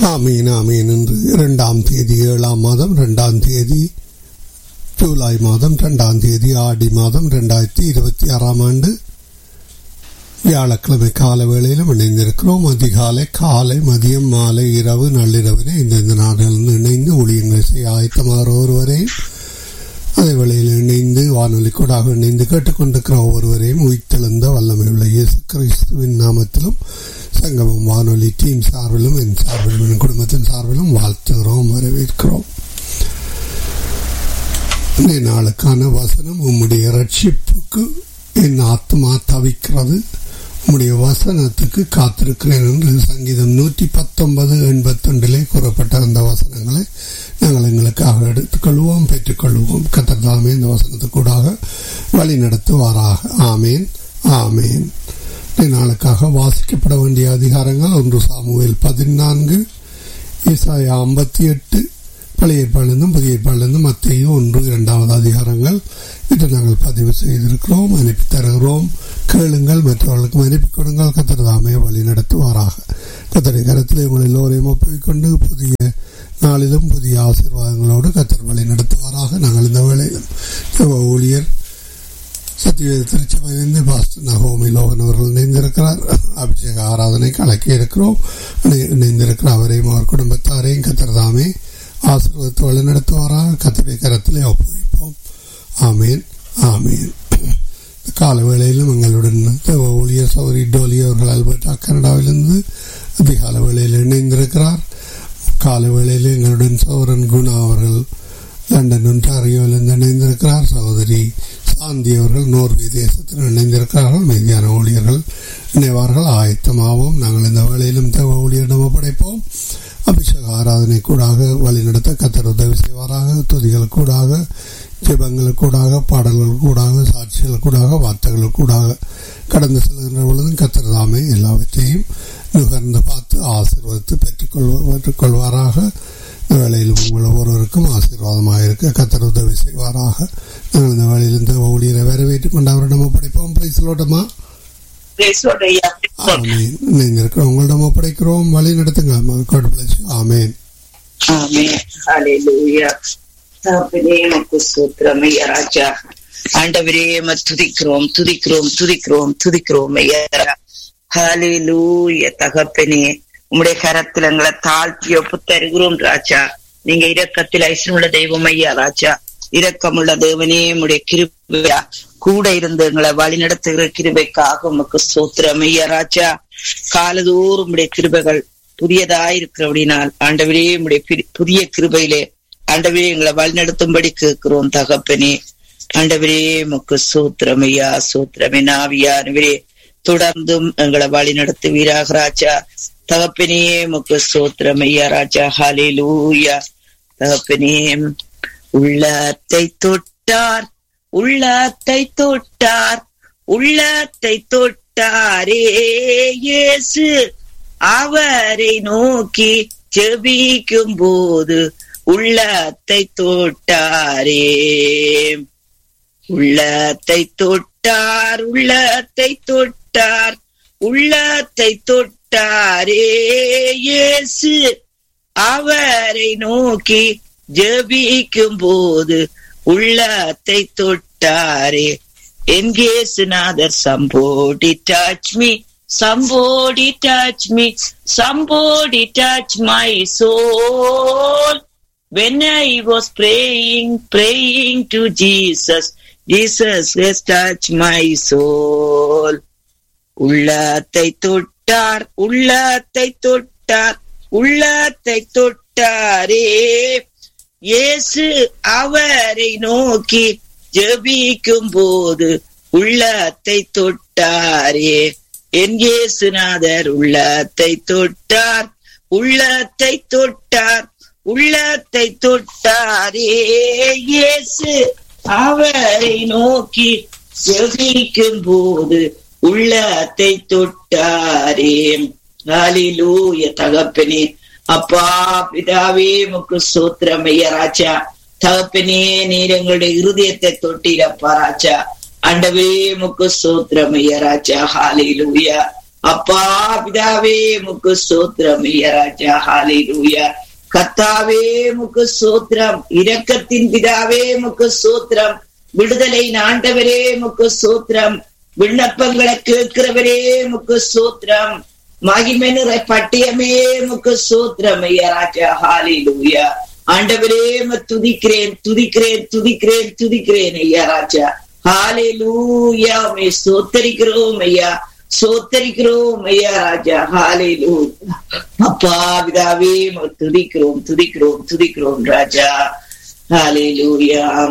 ஆமீன் ஆமீன் என்று இரண்டாம் தேதி ஏழாம் மாதம் இரண்டாம் தேதி ஜூலை மாதம் இரண்டாம் தேதி ஆடி மாதம் இரண்டாயிரத்தி இருபத்தி ஆறாம் ஆண்டு வியாழக்கிழமை கால வேளையிலும் இணைந்திருக்கிறோம் அதிகாலை காலை மதியம் மாலை இரவு நள்ளிரவிலே இந்தந்த நாடுகளில் இணைந்து ஊழியங்கள் செய்ய ஆயத்தமாகிற ஒருவரையும் அதே வேளையில் இணைந்து வானொலி கூடாக இணைந்து கேட்டுக்கொண்டிருக்கிற ஒவ்வொருவரையும் உயிர்த்தெழுந்த வல்லமை உள்ள இயேசு கிறிஸ்துவின் நாமத்திலும் சங்கமம் வானொலி டீம் சார்பிலும் என் சார்பிலும் என் குடும்பத்தின் சார்பிலும் வாழ்த்துகிறோம் வரவேற்கிறோம் இந்த நாளுக்கான வசனம் உம்முடைய ரட்சிப்புக்கு என் ஆத்மா தவிக்கிறது உம்முடைய வசனத்துக்கு காத்திருக்கிறேன் என்று சங்கீதம் நூற்றி பத்தொன்பது எண்பத்தொண்டிலே கூறப்பட்ட அந்த வசனங்களை நாங்கள் எங்களுக்காக எடுத்துக்கொள்வோம் பெற்றுக்கொள்வோம் கத்தர்தாமே இந்த வசனத்துக்கூடாக வழி நடத்துவாராக ஆமேன் ஆமேன் நாளுக்காக வாசிக்கப்பட வேண்டிய அதிகாரங்கள் ஒன்று சாமுவேல் பதினான்கு ஈசாயா ஐம்பத்தி எட்டு பழைய ஏற்பாடிலிருந்தும் புதிய ஏற்பாடிலிருந்தும் மத்தையும் ஒன்று இரண்டாவது அதிகாரங்கள் இன்று நாங்கள் பதிவு செய்திருக்கிறோம் அனுப்பி தருகிறோம் கேளுங்கள் மற்றவர்களுக்கும் அனுப்பி கொடுங்கள் கத்திரதாமே வழி நடத்துவாராக கத்தரை கரத்தில் உங்கள் எல்லோரையும் ஒப்புக்கொண்டு புதிய நாளிலும் புதிய ஆசீர்வாதங்களோடு கத்தர் வழி நடத்துவாராக நாங்கள் இந்த வேளையிலும் ஊழியர் சத்தியவேத திருச்சபையிலிருந்து பாஸ்டர் நகோமி லோகன் அவர்கள் இணைந்திருக்கிறார் அபிஷேக ஆராதனைக்கு அழைக்க இருக்கிறோம் இணைந்திருக்கிற அவரையும் அவர் குடும்பத்தாரையும் கத்திரதாமே ஆசீர்வாதத்தை வழிநடத்துவாராக கத்தரை கரத்திலே ஒப்புவிப்போம் ஆமேன் ஆமேன் கால வேளையிலும் எங்களுடன் ஊழியர் சௌரி டோலி அவர்கள் அல்பர்டா கனடாவிலிருந்து அதிகால வேளையில் இணைந்திருக்கிறார் கால வேளையில் எங்களுடன் சௌரன் குணா அவர்கள் லண்டன் ஒன்றாரியோவிலிருந்து இணைந்திருக்கிறார் சகோதரி சாந்தி அவர்கள் நோர்வே தேசத்தில் இணைந்திருக்கிறார்கள் மெய்தியான ஊழியர்கள் இணைவார்கள் ஆயத்தமாகவும் நாங்கள் இந்த வேளையிலும் தேவ ஊழியரிடம் ஒப்படைப்போம் அபிஷேக ஆராதனை கூடாக வழிநடத்த கத்தர் உதவி செய்வாராக துதிகள் கூடாக ஜெபங்கள் கூடாக பாடல்கள் கூடாக சாட்சிகள் கூடாக வார்த்தைகள் கூடாக கடந்து செல்கின்ற பொழுதும் கத்தர் தாமே எல்லாவற்றையும் நுகர்ந்து பார்த்து ஆசீர்வதித்து பெற்றுக்கொள்வ பெற்றுக்கொள்வாராக இந்த வேளையில் உங்கள் ஒவ்வொருவருக்கும் ஆசீர்வாதமாக இருக்க கத்தர் உதவி செய்வாராக நாங்கள் இந்த வேளையில் இந்த ஊழியரை வரவேற்றுக் கொண்டு அவரிடம் ஒப்படைப்போம் பிரைஸ்லோட்டமா ஆமேன் நீங்கள் உங்களிடம் ஒப்படைக்கிறோம் வழி நடத்துங்க ஆமேன் ராஜா ஆண்டவரே துதிக்கிறோம் துதிக்கிறோம் துதிக்கிறோம் துதிக்கிறோம் ஹாலேலூய தகப்பனே உம்முடைய கரத்தில் எங்களை தாழ்த்தி ஒப்பு தருகிறோம் ராஜா நீங்க இரக்கத்தில் ஐஸ்வரமுள்ள தெய்வம் ஐயா ராஜா இரக்கமுள்ள தேவனே உடைய கிருபையா கூட இருந்து எங்களை வழி நடத்துகிற கிருபைக்காக உமக்கு சோத்திரம் ஐயா ராஜா காலதோறும் உடைய கிருபைகள் புதியதாயிருக்கிறபடினால் ஆண்டவரே உடைய புதிய கிருபையிலே ஆண்டவரே எங்களை வழி நடத்தும்படி கேட்கிறோம் தகப்பனே ஆண்டவரே உமக்கு சூத்திரம் ஐயா சூத்திரமே நாவியானவரே தொடர்ந்தும் எங்களை வழி நடத்துவீராக ராஜா தகப்பனே முக்கு சோத்திரம் ஐயா ராஜா ஹாலே லூயா தகப்பனே உள்ளத்தை தொட்டார் உள்ளத்தை தொட்டார் உள்ளத்தை தொட்டாரே இயேசு அவரை நோக்கி ஜெபிக்கும் போது உள்ளத்தை தொட்டாரே உள்ளத்தை தொட்டார் உள்ளத்தை தொட்டார் உள்ளத்தை தொட்டாரே இயேசு அவரை நோக்கி ஜபிக்கும் போது உள்ளத்தை தொட்டாரே என்கேசுநாதர் somebody touch me somebody touch me somebody touch my soul when I was praying, praying to Jesus, Jesus has touched my soul. உள்ளத்தை தொட்டார் உள்ளத்தை தொட்டார் உள்ளத்தை தொட்டாரே இயேசு அவரை நோக்கி ஜெபிக்கும் போது உள்ளத்தை தொட்டாரே என் இயேசுநாதர் உள்ளத்தை தொட்டார் உள்ளத்தை தொட்டார் உள்ளத்தை தொட்டாரே இயேசு அவரை நோக்கி ஜெபிக்கும் போது உள்ளத்தை தொட்டாரே ஹalleluya தகப்பனே அப்பா பிதாவே முக்கு சூத்திரமைய ராஜா தகப்பனே நீர் எங்களுடைய இருதயத்தை தொட்டிரப்பா ராஜா அண்டவே முக்கு சூத்திரமைய ராஜா ஹalleluya அப்பா பிதாவே முக்கு சோத்திரம் ஐயா ராஜா ஹாலே லூயா கத்தாவே முக்கு சோத்திரம் இரக்கத்தின் பிதாவே முக்கு சோத்திரம் விடுதலை ஆண்டவரே முக்கு சோத்திரம் விண்ணப்பங்களை கேட்கிறவரே முக்கு சோத்திரம் மகிமெனுற பட்டியமே முக்கு சோத்திரம் ஐயா ராஜா ஹாலே லூயா ஆண்டவரே துதிக்கிறேன் துதிக்கிறேன் துதிக்கிறேன் துதிக்கிறேன் ஐயா ராஜா ஹாலே லூயா மே சோத்தரிக்கிறோம் ஐயா சோத்தரிக்கிறோம் ஐயா ராஜா ஹாலே லூயா அப்பா பிதாவே துதிக்கிறோம் துதிக்கிறோம் துதிக்கிறோம் ராஜா ஹாலே லூயா